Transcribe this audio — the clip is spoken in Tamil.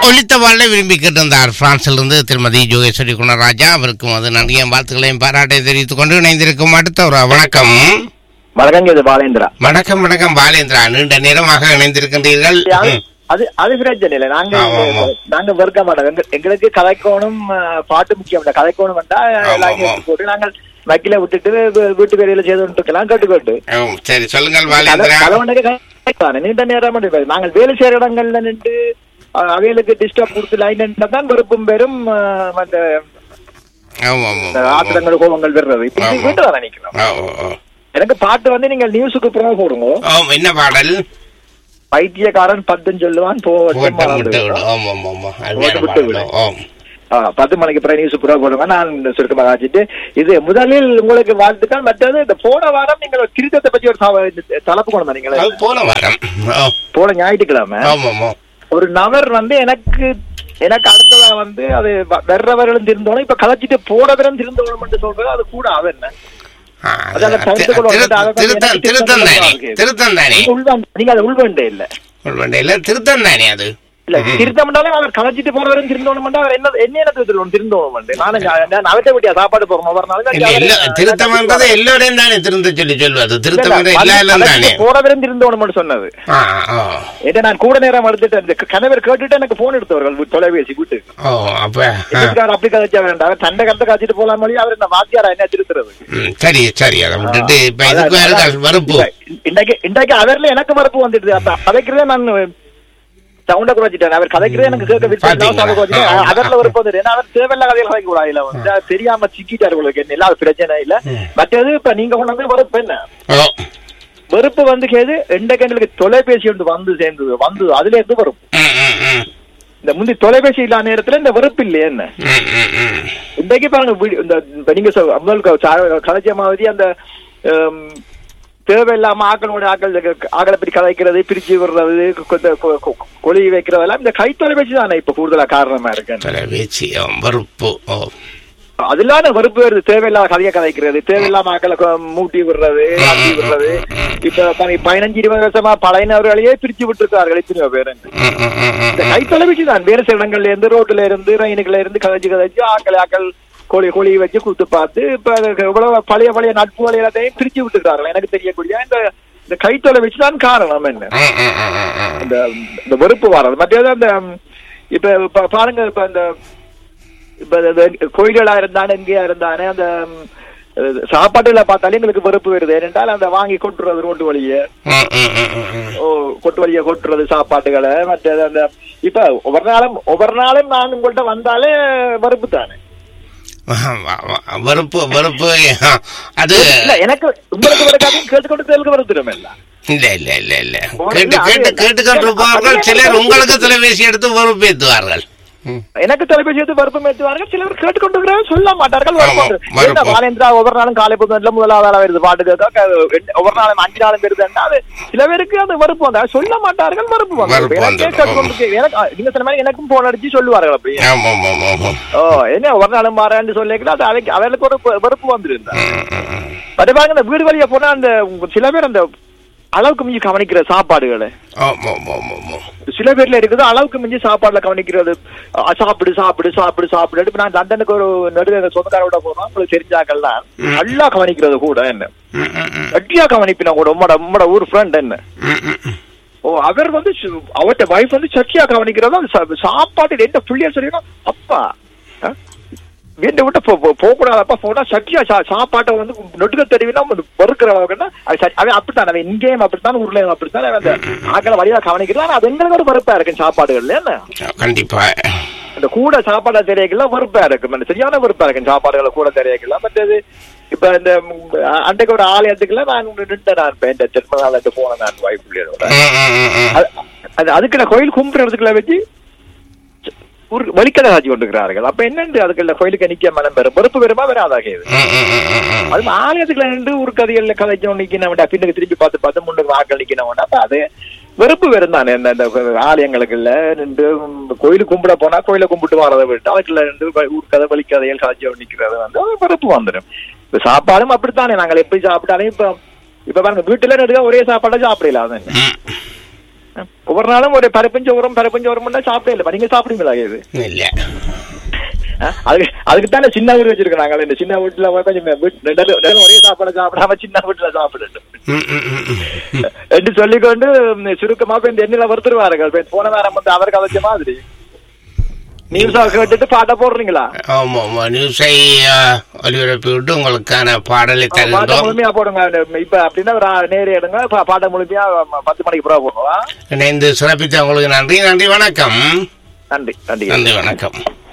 ஒலித்த வாழ விரும்பி கேட்டிருந்தார் பிரான்சிலிருந்து திருமதி ஜோகேஸ்வரி குணராஜா அவருக்கும் அது நன்றிய வாழ்த்துக்களையும் பாராட்டை தெரிவித்துக் கொண்டு இணைந்திருக்கும் அடுத்த ஒரு வணக்கம் வணக்கங்க இது பாலேந்திரா வணக்கம் வணக்கம் பாலேந்திரா நீண்ட நேரமாக இணைந்திருக்கின்றீர்கள் அது- ம். அது அது பிரச்சனை இல்லை நாங்க ஆமா, ஆமா. நாங்க வெறுக்க மாட்டோம் எங்க- எங்களுக்கு கதைக்கோணும் அஹ், பாட்டு முக்கியம் இல்ல கதைக்கோணும் வந்தா எல்லாத்தையும் ஆமா. போட்டு நாங்கள் வக்கீல விட்டுட்டு வீ- வீட்டு வேலையில செய்து இருக்கலாம் கேட்டுக்கோட்டு ஓ, சரி சொல்லுங்கள் பாலேந்திரா கலவண்டக்கு நீண்ட நேரம் மட்டும் இருக்காது. நாங்கள் வேலை செய்யற இடங்கள்ல நின்று அஹ், அவைகளுக்கு டிஸ்டர்ப் கொடுத்து லைன் தான் வெறுப்பும் பெரும் அஹ், அந்த ஆமா, ஆமா, அந்த ஆமா, ஆமா. ஆத்திரங்கள் கோபங்கள் வருது இப்ப ஆமா. வீட்டு தான் நினைக்கிறோம் ஓ, ஓ, ஓ. எனக்கு பாட்டு வந்து நீங்கள் நியூஸுக்கு ப்ரோ போடுங்க ஓ, என்ன பாடல் பைத்தியக்காரன் பத்துன்னு சொல்லுவான் போ போட்ட முட்டை விடு. ஆமா, ஆமா, ஆமா. அருமையான போட்டு பாடல். விடு. ஓ. ஆ, பத்து மணிக்கு பிறகு நியூஸ் புறா போடுவேன் நான் இந்த சுருக்கமாக ஆச்சிட்டு இது முதலில் உங்களுக்கு வாழ்த்துக்கள் மற்றது இந்த போன வாரம் நீங்கள் ஒரு திருத்தத்தை பத்தி ஒரு சவ- இந்த தலைப்பு கொண்டு வந்தீங்களே அது போன வாரம் ஓ, போன ஞாயிற்றுக்கிழமை ஆமா, ஆமா. ஒரு நபர் வந்து எனக்கு எனக்கு அடுத்ததா வந்து அது வ- வர்றவர்களும் திருந்தோணும் இப்ப கலைச்சிட்டு போறவரும் திருந்தோணும் சொல்றது அது கூட அவ என்ன ஆ, அதான் அது தவிர்த்துக் கொள்வோம். திரு- அதை கொஞ்சம் திருத்தம் எனக்கு திருத்தம் தானே இருக்கு. திருத்தம் தானே நீங்க உள்வாங்க- நீங்க அதை உள்வேண்டே இல்ல இல்ல திருத்தம் தானே அது இல்ல திருத்தம்னாலே அவர் கலைச்சிட்டு போறவரும் திருந்தோணும் அவர் என்ன என்ன என்ன திருத்தணும் திருந்தோணும் நானும் நான் அவற்றை விட்டியா சாப்பாடு போறோம் ஒவ்வொரு நாளும் இல்ல இல்ல திருத்தம்ன்றது எல்லோரையும் தானே திருந்த சொல்லி சொல்வது திருத்தம் எல்லா எல்லாம் தானே போறவரும் திருந்தோணும் சொன்னது ஆ, ஆ. ஏன்னா நான் கூட நேரம் எடுத்துட்டு இந்த கணவர் கேட்டுட்டு எனக்கு போன் எடுத்தவர்கள் வீ- தொலைபேசி வீட்டுக்கு ஓ அப்ப ஆ. எதுக்காக அப்படி கதைச்சா வேண்டாம் அவர் தண்டை கருத்தை காய்ச்சிட்டு போலாம் மொழி அவர் இந்த வாத்தியாரா என்ன திருத்துறது ம், சரி சரி அதை விட்டுட்டு இப்ப இதுக்கு வேற மறுப்பு இன்றைக்கு இன்றைக்கு அவர்ல எனக்கு மறுப்பு வந்துடுது அப்ப கதைக்கிறதே நான் சவுண்ட குறைச்சிட்டேன் அவர் கதைக்கிறதே எனக்கு கேட்க விருப்பம் இல்லாம sound குறைச்சிட்டேன். பாத்தீங்களா? அவர்ல விருப்பம் வந்துடுது ஏன்னா அவர் தேவையில்ல கதைகள் கதைக்க கூடாது இல்ல வந்து அது தெரியாம சிக்கிட்டாரு உங்களுக்கு என்ன இல்ல அது பிரச்சனை இல்ல மற்றது இப்ப நீங்க கொண்டு வந்து வெறுப்பு என்ன ஓ வெறுப்பு வந்து கேது இன்றைக்கு எங்களுக்கு தொலைபேசி ஒன்று வந்து சேர்ந்தது வந்து அதுல இருந்து வரும் ம், ம், ம். இந்த முந்தி தொலைபேசி இல்லாத நேரத்துல இந்த வெறுப்பு இல்லையே என்ன ம், ம், ம். இன்றைக்கு பாருங்க வீடி- இந்த இப்ப நீங்க சொ- முதல் க- சா- கலைச்ச மாதிரி அந்த ஹம், தேவையில்லாம ஆக்களோட ஆக்கள் ஆக்களை பற்றி கதைக்கிறது பிரிச்சு விடுறது கொ- கொ- கொ- கொலி வைக்கிறதெல்லாம் இந்த கை தொலைபேசி தானே இப்ப கூடுதலா காரணமா இருக்கு தொலைபேசி ஓ, மறுப்பு ஓ அதுலான வெறுப்பு வருது தேவையில்லாத கதையை கதைக்கிறது தேவையில்லாம ஆக்களை கொ- மூட்டி விடுறது ஆட்டி விடுறது இப்ப பாருங்க, பதினஞ்சு இருபது வருஷமா பழையனவர்களையே பிரிச்சு விட்டுருக்கார்கள் எத்தனையோ பேரு ம், ம், ம், ம். இந்த கை தொலைபேசி தான் வேறு சில இடங்கள்ல இருந்து ரோட்ல இருந்து ரயினுக்குள்ள இருந்து கதைச்சு கதைச்சு ஆக்கள் ஆக்கள் கோழி கோழி வச்சு கொடுத்து பார்த்து இப்ப அதுக்கு இவ்வளவு பழைய பழைய நட்புகள் எல்லாத்தையும் பிரிச்சு விட்டுருக்கார்கள் எனக்கு தெரியக்கூடிய இந்த இந்த கை தொலைபேசி தான் காரணம் என்ன ம், ம், ம், ம், ம். இந்த இந்த வெறுப்பு வர்றது மற்றது அந்த இப்ப இப்ப பாருங்க இப்ப இந்த இப்ப இந்த கோயில்களா இருந்தானே எங்கேயா இருந்தானே அந்த ம், சாப்பாட்டுல பார்த்தாலே எங்களுக்கு வெறுப்பு வருது ஏனென்றால் அந்த வாங்கி கொட்டுறது ரோட்டு வழியே ம், ம், ம், ம், ம். ஓ கொட்டு வழியை கொட்டுறது சாப்பாட்டுகளை மற்றது அந்த இப்ப ஒவ்வொரு நாளும் ஒவ்வொரு நாளும் நான் உங்கள்கிட்ட வந்தாலே வெறுப்பு தானே வெறுப்பு வெறுப்பு அது இல்ல எனக்கு உங்களுக்கு வரக்காதையும் கேட்டுக்கொண்டு தேலுக்கு வருத்திடும் எல்லாம் இல்ல இல்ல இல்ல இல்ல ஒரு கேட்டு இல்ல, கேட்டு அது- கேட்டுக்கொண்டிருப்பார்கள் அது- சிலர் உங்களுக்கு தொலைபேசி எடுத்து வெறுப்பேற்றுவார்கள் ம். எனக்கு தொலைபேசி எடுத்து வெறுப்பு மேற்றுவார்கள் சிலர் கேட்டுக்கொண்டிருக்கிறார்கள் சொல்ல மாட்டார்கள் ஆமா, வெறுப்பு வெறுப்பு. என்ன பாலேந்திரா ஒவ்வொரு நாளும் காலை புத்தகத்துல முதலாவது ஆளா வருது பாட்டு கேட்க க- ரெண்டு- ஒவ்வொரு நாளும் அஞ்சு நாளும் வருதுன்னா அது சில பேருக்கு அது வெறுப்பு வந்தா சொல்ல மாட்டார்கள் வெறுப்பு வந்து வெறுப்பு எனக்கே வந்துடும். கேட்டுக்கொண்டு எனக்கு நீங்க சொன்ன மாதிரி எனக்கும் போன் அடிச்சு சொல்லுவார்கள் அப்படி ஆமா ஆமா ஆமா ஆமா ஓ என்ன ஒரு நாளும் மாறேன்னு சொல்லிக்கலாம் அது அதுக்கு அவர்களுக்கு ஒரு வெ- வெறுப்பு வந்துருந்தா ம், ம், ம். அதே பாருங்க இந்த வீடு வழியா போனா அந்த உங்க சில பேர் அந்த அளவுக்கு மிஞ்சி கவனிக்கிற சாப்பாடுகளை ஆமா ஆமா ஆமா ஆமா சில பேர்ல இருக்குது அளவுக்கு மிஞ்சி சாப்பாடுல கவனிக்கிறது அ, சாப்பிடு சாப்பிடு சாப்பிடு சாப்பிடு இப்ப நான் லண்டனுக்கு ஒரு நடுவே சொந்தக்காரோட போனோம் உங்களுக்கு தெரிஞ்சாக்கள்லாம் நல்லா கவனிக்கிறது கூட என்ன ம், ம், ம். கட்டியா கவனிப்பினா கூட உம்மோட உம்மோட ஊர் ஃப்ரெண்ட் என்ன ம், ம், ம். ஓ அவர் வந்து சு- அவர்ட்ட வைஃப் வந்து சட்டியா கவனிக்கிறதா அந்த சா- சாப்பாட்டு என்ன பிள்ளைய சொல்லிடும் அப்பா ஆ? வீட்டை விட்டு போ- போ- போகக்கூடாதப்பா போனா சட்டியா சா- சாப்பாட்டை வந்து நொட்டுக்க தெரிவினா பொறுக்கிற அளவுக்குன்னா அது சரி- அவன் அப்படித்தான் அவன் இங்கேயும் அப்படித்தான் ஊர்லயும் அப்படித்தான் அவன் அந்த ஆக்களை வழியா கவனிக்கிறான் ஆனா அது எங்களுக்கு ஒரு வெறுப்பா இருக்கு சாப்பாடுகள்ல என்ன கண்டிப்பா இந்த கூட சாப்பாடா தெரியக்கலாம் வெறுப்பா இருக்கும் அந்த சரியான வெறுப்பா இருக்கும் சாப்பாடுகளை கூட தெரியக்கலாம் மற்றது இப்ப இந்த ம், அன்றைக்கு ஒரு ஆலயத்துக்குள்ள நான் நின்று நான் இப்ப இந்த திருமணம் போனேன் நான் வைஃப் பிள்ளையோட ம், ம், ம், ம். அது- அது அதுக்கு நான் கோயில் கும்பிடுறதுக்குள்ள வச்சு ஒரு வழிக்கடை காட்சி கொண்டிருக்கிறார்கள் அப்ப என்னண்டு அதுக்குள்ள கோயிலுக்கு நிக்க மனம் பெறும் பொறுப்பு பெருமா வராதாக இது ம், ம், ம், ம், ம். அது ஆலயத்துக்குள்ள நின்று ஒரு கதைகள்ல கதைச்சோம் நிக்கணும் பின்னுக்கு திருப்பி பார்த்து பார்த்து முன்னுக்கு ஆக்கள் நிக்கணும் அப்ப அது வெறுப்பு வெறும் தானே இந்த இந்த ஆலயங்களுக்குள்ள நின்று கோயிலுக்கு கும்பிட போனா கோயிலை கும்பிட்டு வரதை விட்டு அதுக்குள்ள நின்று வ- ஊர் கதை வழி கதைகள் கதைச்சோம் நிக்கிறது வந்து அது வெறுப்பு வந்துடும் இப்ப சாப்பாடும் அப்படித்தானே நாங்கள் எப்படி சாப்பிட்டாலும் இப்ப இப்ப பாருங்க வீட்டுல நடுக்க ஒரே சாப்பாடை சாப்பிடலாம் தானே ம். ஒவ்வொரு நாளும் ஒரு பரப்பஞ்சு உரம் பரப்பஞ்சு உரம்னா சாப்பிடே இல்லை நீங்க சாப்பிடுங்களா இது இல்ல ஆ? அதுக்கு அதுக்கு தானே சின்ன வீடு வச்சிருக்கோம் நாங்கள் இந்த சின்ன வீட்டுல போய் கொஞ்சம் வீட்டு- ரெண்டு பேரும் ரெண்டு பேரும் ஒரே சாப்பாடு சாப்பிடாம சின்ன வீட்டுல சாப்பிடட்டும் ம், ம், ம், ம். என்று சொல்லிக்கொண்டு ம், சுருக்கமா இப்ப இந்த எண்ணில வருத்துருவார்கள் இப்ப போன வாரம் வந்து அவருக்கு அவச்ச மாதிரி நியூஸா கேட்டுட்டு பாட்டை போடுறீங்களா ஆமா ஆமா நியூஸை ஆ, ஒலிபரப்பி விட்டு உங்களுக்கான பாடலை பாட்டை தருகின்றோம் முழுமையா போடுங்க இப்ப அப்படின்னா ஒரு ஆ- நேரே எடுங்க பா- பாட்டை முழுமையா ம- பத்து மணிக்கு புறா போடுவா இணைந்து சிறப்பித்த உங்களுக்கு நன்றி நன்றி வணக்கம் நன்றி நன்றி நன்றி வணக்கம்